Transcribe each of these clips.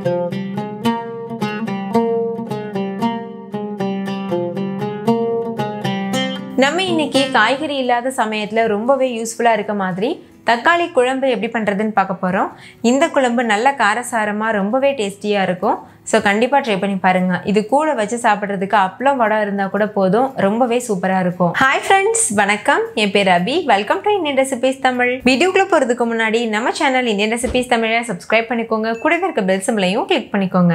நம்ம இன்னைக்கு காய்கறி இல்லாத சமயத்தில் ரொம்பவே யூஸ்ஃபுல்லாக இருக்க மாதிரி தக்காளி குழம்பு எப்படி பண்ணுறதுன்னு பார்க்க போகிறோம் இந்த குழம்பு நல்ல காரசாரமாக ரொம்பவே டேஸ்டியாக இருக்கும் ஸோ கண்டிப்பாக ட்ரை பண்ணி பாருங்கள் இது கூட வச்சு சாப்பிட்றதுக்கு அப்பளம் வடை இருந்தால் கூட போதும் ரொம்பவே சூப்பராக இருக்கும் ஹாய் ஃப்ரெண்ட்ஸ் வணக்கம் என் பேர் Abhi welcome to Indian recipes Tamil வீடியோக்குள்ளே போகிறதுக்கு முன்னாடி நம்ம சேனல் இந்தியன் ரெசிபீஸ் தமிழை சப்ஸ்கிரைப் பண்ணிக்கோங்க கூடவே இருக்க பெல் சிம்லையும் கிளிக் பண்ணிக்கோங்க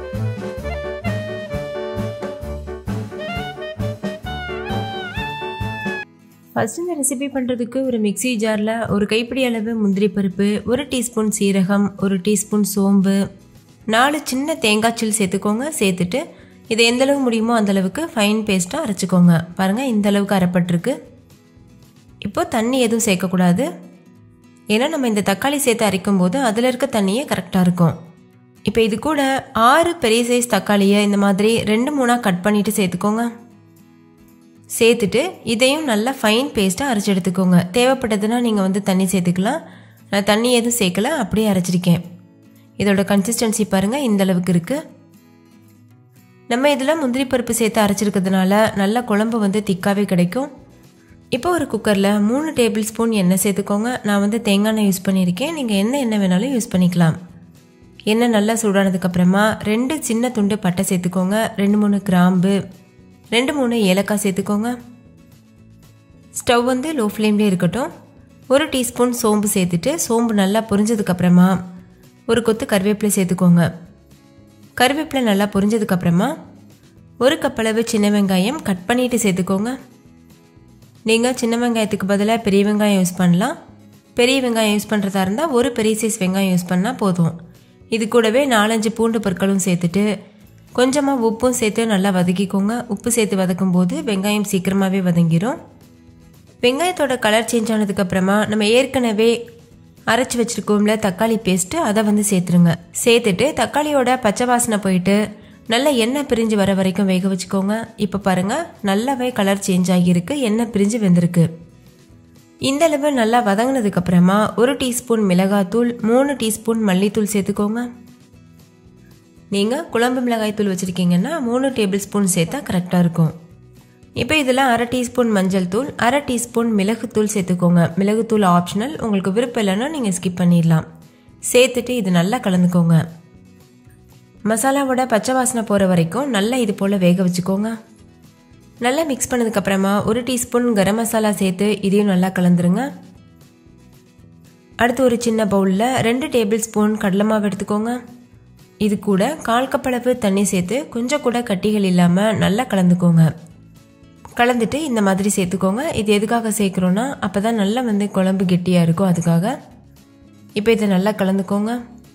ஃபஸ்ட் இந்த ரெசிபி பண்ணுறதுக்கு ஒரு மிக்ஸி ஜாரில் ஒரு கைப்பிடி அளவு முந்திரி பருப்பு ஒரு டீஸ்பூன் சீரகம் ஒரு டீஸ்பூன் சோம்பு நாலு சின்ன தேங்காய் சில் சேர்த்துக்கோங்க சேர்த்துட்டு இது எந்த அளவு முடியுமோ அந்த அளவுக்கு ஃபைன் பேஸ்ட்டாக அரைச்சிக்கோங்க பாருங்கள் இந்த அளவுக்கு அரைப்பட்டிருக்கு இப்போ தண்ணி எதுவும் சேர்க்கக்கூடாது ஏன்னா நம்ம இந்த தக்காளி சேர்த்து அரைக்கும் போது அதில் இருக்க தண்ணியே கரெக்டாக இருக்கும் இப்போ இது கூட ஆறு பெரிய சைஸ் தக்காளியை இந்த மாதிரி ரெண்டு மூணாக கட் பண்ணிவிட்டு சேர்த்துக்கோங்க சேர்த்துட்டு இதையும் நல்லா ஃபைன் பேஸ்ட்டாக அரைச்சி எடுத்துக்கோங்க தேவைப்பட்டதுன்னா நீங்கள் வந்து தண்ணி சேர்த்துக்கலாம் நான் தண்ணி எதுவும் சேர்க்கல அப்படியே அரைச்சிருக்கேன் இதோட கன்சிஸ்டன்சி பாருங்கள் இந்த அளவுக்கு இருக்குது நம்ம இதில் முந்திரி பருப்பு சேர்த்து அரைச்சிருக்கிறதுனால நல்ல குழம்பு வந்து திக்காகவே கிடைக்கும் இப்போ ஒரு குக்கரில் மூணு டேபிள் ஸ்பூன் எண்ணெய் சேர்த்துக்கோங்க நான் வந்து தேங்காய் எண்ணெய் யூஸ் பண்ணியிருக்கேன் நீங்கள் என்ன எண்ணெய் வேணாலும் யூஸ் பண்ணிக்கலாம் எண்ணெய் நல்லா சூடானதுக்கப்புறமா ரெண்டு சின்ன துண்டு பட்டை சேர்த்துக்கோங்க ரெண்டு மூணு கிராம்பு ரெண்டு மூணு ஏலக்காய் சேர்த்துக்கோங்க ஸ்டவ் வந்து லோ ஃப்ளேம்லேயே இருக்கட்டும் ஒரு டீஸ்பூன் சோம்பு சேர்த்துட்டு சோம்பு நல்லா பொரிஞ்சதுக்கப்புறமா ஒரு கொத்து கருவேப்பிலை சேர்த்துக்கோங்க கருவேப்பிலை நல்லா பொரிஞ்சதுக்கப்புறமா ஒரு கப்பளவு சின்ன வெங்காயம் கட் பண்ணிவிட்டு சேர்த்துக்கோங்க நீங்கள் சின்ன வெங்காயத்துக்கு பதிலாக பெரிய வெங்காயம் யூஸ் பண்ணலாம் பெரிய வெங்காயம் யூஸ் பண்ணுறதா இருந்தால் ஒரு பெரிய சைஸ் வெங்காயம் யூஸ் பண்ணால் போதும் இது கூடவே நாலஞ்சு பூண்டு பொருட்களும் சேர்த்துட்டு கொஞ்சமாக உப்பும் சேர்த்து நல்லா வதக்கிக்கோங்க உப்பு சேர்த்து வதக்கும் போது வெங்காயம் சீக்கிரமாகவே வதங்கிடும் வெங்காயத்தோட கலர் சேஞ்ச் ஆனதுக்கப்புறமா நம்ம ஏற்கனவே அரைச்சி வச்சுருக்கோம்ல தக்காளி பேஸ்ட்டு அதை வந்து சேர்த்துருங்க சேர்த்துட்டு தக்காளியோட பச்சை வாசனை போயிட்டு நல்ல எண்ணெய் பிரிஞ்சு வர வரைக்கும் வேக வச்சுக்கோங்க இப்போ பாருங்கள் நல்லாவே கலர் சேஞ்ச் ஆகியிருக்கு எண்ணெய் பிரிஞ்சு வெந்திருக்கு இந்த அளவு நல்லா வதங்கினதுக்கப்புறமா ஒரு டீஸ்பூன் மிளகாத்தூள் மூணு டீஸ்பூன் மல்லித்தூள் சேர்த்துக்கோங்க நீங்கள் குழம்பு மிளகாய் தூள் வச்சுருக்கீங்கன்னா மூணு டேபிள் ஸ்பூன் சேர்த்தா கரெக்டாக இருக்கும் இப்போ இதில் அரை டீஸ்பூன் மஞ்சள் தூள் அரை டீஸ்பூன் மிளகுத்தூள் சேர்த்துக்கோங்க மிளகுத்தூள் ஆப்ஷனல் உங்களுக்கு விருப்பம் இல்லைன்னா நீங்கள் ஸ்கிப் பண்ணிடலாம் சேர்த்துட்டு இது நல்லா கலந்துக்கோங்க மசாலாவோட பச்சை வாசனை போகிற வரைக்கும் நல்லா இது போல் வேக வச்சுக்கோங்க நல்லா மிக்ஸ் பண்ணதுக்கப்புறமா ஒரு டீஸ்பூன் கரம் மசாலா சேர்த்து இதையும் நல்லா கலந்துருங்க அடுத்து ஒரு சின்ன பவுலில் ரெண்டு டேபிள் ஸ்பூன் கடலை மாவு எடுத்துக்கோங்க இது கூட கால் கப்பளவு தண்ணி சேர்த்து கொஞ்சம் கூட கட்டிகள் இல்லாமல் நல்லா கலந்துக்கோங்க கலந்துட்டு இந்த மாதிரி சேர்த்துக்கோங்க இது எதுக்காக சேர்க்குறோன்னா அப்போ தான் நல்லா வந்து குழம்பு கெட்டியாக இருக்கும் அதுக்காக இப்போ இதை நல்லா கலந்துக்கோங்க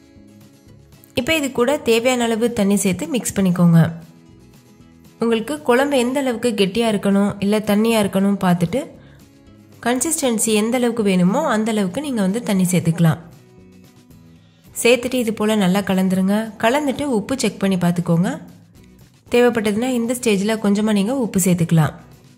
இப்போ இது கூட தேவையான அளவு தண்ணி சேர்த்து மிக்ஸ் பண்ணிக்கோங்க உங்களுக்கு குழம்பு எந்த அளவுக்கு கெட்டியாக இருக்கணும் இல்லை தண்ணியாக இருக்கணும் பார்த்துட்டு கன்சிஸ்டன்சி எந்த அளவுக்கு வேணுமோ அந்த அளவுக்கு நீங்கள் வந்து தண்ணி சேர்த்துக்கலாம் சேர்த்துட்டு இது போல் நல்லா கலந்துருங்க கலந்துட்டு உப்பு செக் பண்ணி பார்த்துக்கோங்க தேவைப்பட்டதுன்னா இந்த ஸ்டேஜில் கொஞ்சமாக நீங்கள் உப்பு சேர்த்துக்கலாம்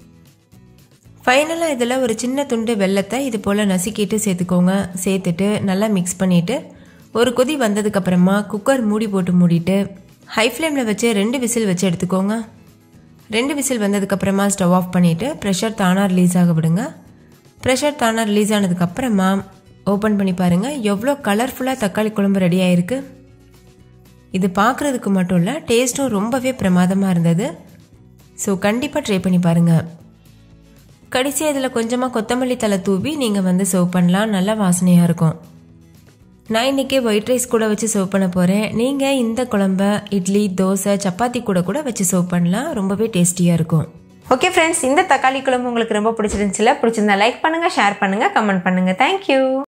ஃபைனலாக இதில் ஒரு சின்ன துண்டு வெள்ளத்தை இது போல் நசுக்கிட்டு சேர்த்துக்கோங்க சேர்த்துட்டு நல்லா மிக்ஸ் பண்ணிவிட்டு ஒரு கொதி வந்ததுக்கப்புறமா குக்கர் மூடி போட்டு மூடிட்டு ஹை ஃப்ளேமில் வச்சு ரெண்டு விசில் வச்சு எடுத்துக்கோங்க ரெண்டு விசில் வந்ததுக்கப்புறமா ஸ்டவ் ஆஃப் பண்ணிவிட்டு ப்ரெஷர் தானாக ரிலீஸ் ஆக விடுங்க ப்ரெஷர் தானாக ரிலீஸ் ஆனதுக்கப்புறமா ஓப்பன் பண்ணி பாருங்கள் எவ்வளோ கலர்ஃபுல்லாக தக்காளி குழம்பு ரெடி ஆயிருக்கு இது பார்க்குறதுக்கு மட்டும் இல்லை டேஸ்ட்டும் ரொம்பவே பிரமாதமாக இருந்தது ஸோ கண்டிப்பாக ட்ரை பண்ணி பாருங்கள் கடைசியாக இதில் கொஞ்சமாக கொத்தமல்லி தலை தூவி நீங்கள் வந்து சர்வ் பண்ணலாம் நல்லா வாசனையாக இருக்கும் நான் இன்றைக்கி ஒயிட் ரைஸ் கூட வச்சு சர்வ் பண்ண போகிறேன் நீங்கள் இந்த குழம்ப இட்லி தோசை சப்பாத்தி கூட கூட வச்சு சர்வ் பண்ணலாம் ரொம்பவே டேஸ்டியாக இருக்கும் ஓகே ஃப்ரெண்ட்ஸ் இந்த தக்காளி குழம்பு உங்களுக்கு ரொம்ப பிடிச்சிருந்துச்சுல பிடிச்சிருந்தா லைக் பண்ணுங்கள் ஷேர் பண்ணுங்கள் கமெண்ட் பண்ணுங்கள் தேங்க்யூ